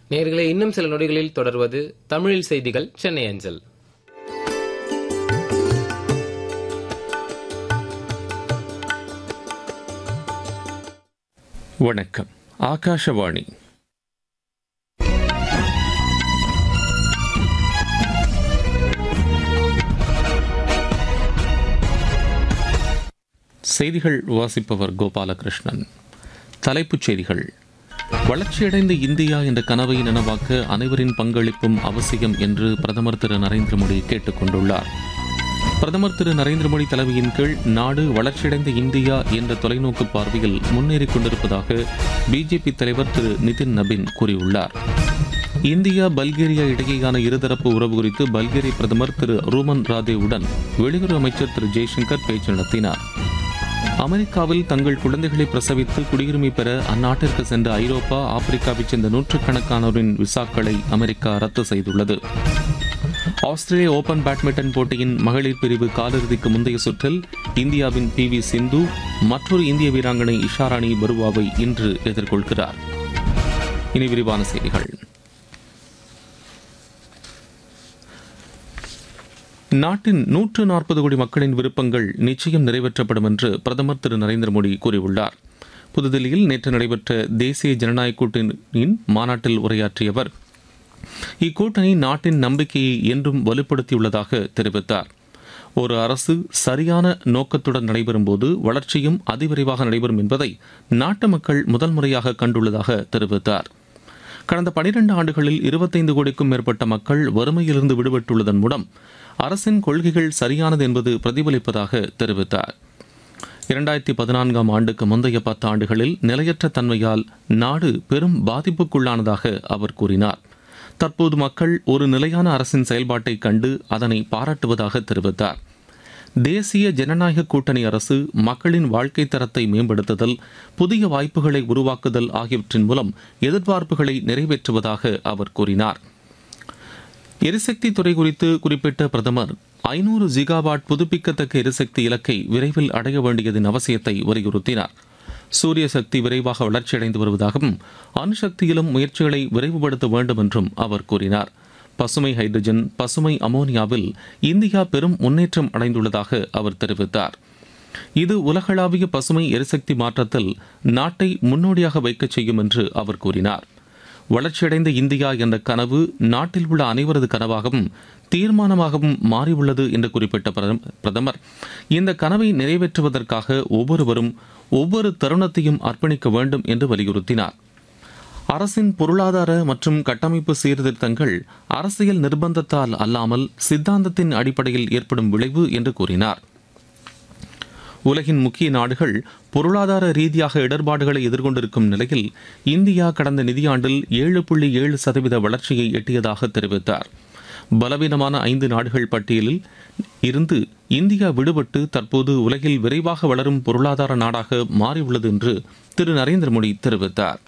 நேர்களே இன்னும் சில நொடிகளில் தொடர்வது தமிழில் செய்திகள் சென்னை அஞ்சல் வணக்கம் ஆகாஷவாணி செய்திகள் வாசிப்பவர் கோபாலகிருஷ்ணன் தலைப்புச் செய்திகள் வளர்ச்சியடைந்த இந்தியா என்ற கனவை நனவாக்க அனைவரின் பங்களிப்பும் அவசியம் என்று பிரதமர் திரு நரேந்திர மோடி கேட்டுக் கொண்டுள்ளார் பிரதமர் திரு நரேந்திர மோடி தலைமையின் கீழ் நாடு வளர்ச்சியடைந்த இந்தியா என்ற தொலைநோக்கு பார்வையில் முன்னேறிக் கொண்டிருப்பதாக பிஜேபி தலைவர் திரு நிதின் நபின் கூறியுள்ளார் இந்தியா பல்கேரியா இடையேயான இருதரப்பு உறவு குறித்து பல்கேரிய பிரதமர் திரு ரூமன் ராதேவுடன் வெளியுறவு அமைச்சர் திரு ஜெய்சங்கர் பேச்சு நடத்தினார் அமெரிக்காவில் தங்கள் குழந்தைகளை பிரசவித்து குடியுரிமை பெற அந்நாட்டிற்கு சென்ற ஐரோப்பா ஆப்பிரிக்காவைச் சேர்ந்த நூற்றுக்கணக்கானோரின் விசாக்களை அமெரிக்கா ரத்து செய்துள்ளது ஆஸ்திரேலிய ஓபன் பேட்மிண்டன் போட்டியின் மகளிர் பிரிவு காலிறுதிக்கு முந்தைய சுற்றில் இந்தியாவின் பி வி சிந்து மற்றொரு இந்திய வீராங்கனை இஷாராணி பருவாவை இன்று எதிர்கொள்கிறார் இனி விரிவான செய்திகள் நாட்டின் நூற்று நாற்பது கோடி மக்களின் விருப்பங்கள் நிச்சயம் நிறைவேற்றப்படும் என்று பிரதமர் திரு நரேந்திர மோடி கூறியுள்ளார் புதுதில்லியில் நேற்று நடைபெற்ற தேசிய ஜனநாயக கூட்டணியின் மாநாட்டில் உரையாற்றிய அவர் இக்கூட்டணி நாட்டின் நம்பிக்கையை என்றும் வலுப்படுத்தியுள்ளதாக தெரிவித்தார் ஒரு அரசு சரியான நோக்கத்துடன் நடைபெறும் போது வளர்ச்சியும் அதிவிரைவாக நடைபெறும் என்பதை நாட்டு மக்கள் முதல் முறையாக கண்டுள்ளதாக தெரிவித்தார் கடந்த பனிரெண்டு ஆண்டுகளில் இருபத்தைந்து கோடிக்கும் மேற்பட்ட மக்கள் வறுமையிலிருந்து விடுபட்டுள்ளதன் மூலம் அரசின் கொள்கைகள் சரியானது என்பது பிரதிபலிப்பதாக தெரிவித்தார் இரண்டாயிரத்தி பதினான்காம் ஆண்டுக்கு முந்தைய பத்து ஆண்டுகளில் நிலையற்ற தன்மையால் நாடு பெரும் பாதிப்புக்குள்ளானதாக அவர் கூறினார் தற்போது மக்கள் ஒரு நிலையான அரசின் செயல்பாட்டை கண்டு அதனை பாராட்டுவதாக தெரிவித்தார் தேசிய ஜனநாயக கூட்டணி அரசு மக்களின் வாழ்க்கை தரத்தை மேம்படுத்துதல் புதிய வாய்ப்புகளை உருவாக்குதல் ஆகியவற்றின் மூலம் எதிர்பார்ப்புகளை நிறைவேற்றுவதாக அவர் கூறினார் எரிசக்தி துறை குறித்து குறிப்பிட்ட பிரதமர் ஐநூறு ஜிகாவாட் புதுப்பிக்கத்தக்க எரிசக்தி இலக்கை விரைவில் அடைய வேண்டியதன் அவசியத்தை வலியுறுத்தினார் சூரிய சக்தி விரைவாக வளர்ச்சியடைந்து வருவதாகவும் அணுசக்தியிலும் முயற்சிகளை விரைவுபடுத்த வேண்டும் என்றும் அவர் கூறினார் பசுமை ஹைட்ரஜன் பசுமை அமோனியாவில் இந்தியா பெரும் முன்னேற்றம் அடைந்துள்ளதாக அவர் தெரிவித்தார் இது உலகளாவிய பசுமை எரிசக்தி மாற்றத்தில் நாட்டை முன்னோடியாக வைக்கச் செய்யும் என்று அவர் கூறினார் வளர்ச்சியடைந்த இந்தியா என்ற கனவு நாட்டில் உள்ள அனைவரது கனவாகவும் தீர்மானமாகவும் மாறியுள்ளது என்று குறிப்பிட்ட பிரதமர் இந்த கனவை நிறைவேற்றுவதற்காக ஒவ்வொருவரும் ஒவ்வொரு தருணத்தையும் அர்ப்பணிக்க வேண்டும் என்று வலியுறுத்தினார் அரசின் பொருளாதார மற்றும் கட்டமைப்பு சீர்திருத்தங்கள் அரசியல் நிர்பந்தத்தால் அல்லாமல் சித்தாந்தத்தின் அடிப்படையில் ஏற்படும் விளைவு என்று கூறினார் உலகின் முக்கிய நாடுகள் பொருளாதார ரீதியாக இடர்பாடுகளை எதிர்கொண்டிருக்கும் நிலையில் இந்தியா கடந்த நிதியாண்டில் ஏழு புள்ளி ஏழு சதவீத வளர்ச்சியை எட்டியதாக தெரிவித்தார் பலவீனமான ஐந்து நாடுகள் பட்டியலில் இருந்து இந்தியா விடுபட்டு தற்போது உலகில் விரைவாக வளரும் பொருளாதார நாடாக மாறியுள்ளது என்று திரு நரேந்திர மோடி தெரிவித்தார்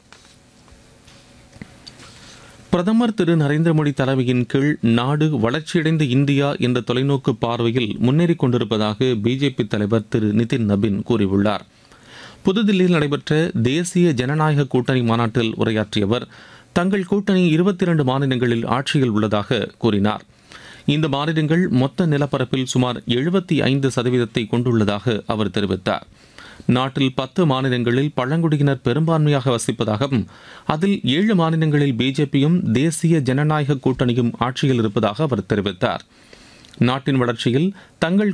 பிரதமர் திரு நரேந்திர மோடி தலைமையின் கீழ் நாடு வளர்ச்சியடைந்த இந்தியா என்ற தொலைநோக்கு பார்வையில் முன்னேறிக் கொண்டிருப்பதாக பிஜேபி தலைவர் திரு நிதின் நபின் கூறியுள்ளார் புதுதில்லியில் நடைபெற்ற தேசிய ஜனநாயக கூட்டணி மாநாட்டில் உரையாற்றிய அவர் தங்கள் கூட்டணி இருபத்தி இரண்டு மாநிலங்களில் ஆட்சியில் உள்ளதாக கூறினார் இந்த மாநிலங்கள் மொத்த நிலப்பரப்பில் சுமார் எழுபத்தி ஐந்து சதவீதத்தை கொண்டுள்ளதாக அவர் தெரிவித்தார் நாட்டில் பத்து மாநிலங்களில் பழங்குடியினர் பெரும்பான்மையாக வசிப்பதாகவும் அதில் ஏழு மாநிலங்களில் பிஜேபியும் தேசிய ஜனநாயக கூட்டணியும் ஆட்சியில் இருப்பதாக அவர் தெரிவித்தார் நாட்டின் வளர்ச்சியில் தங்கள்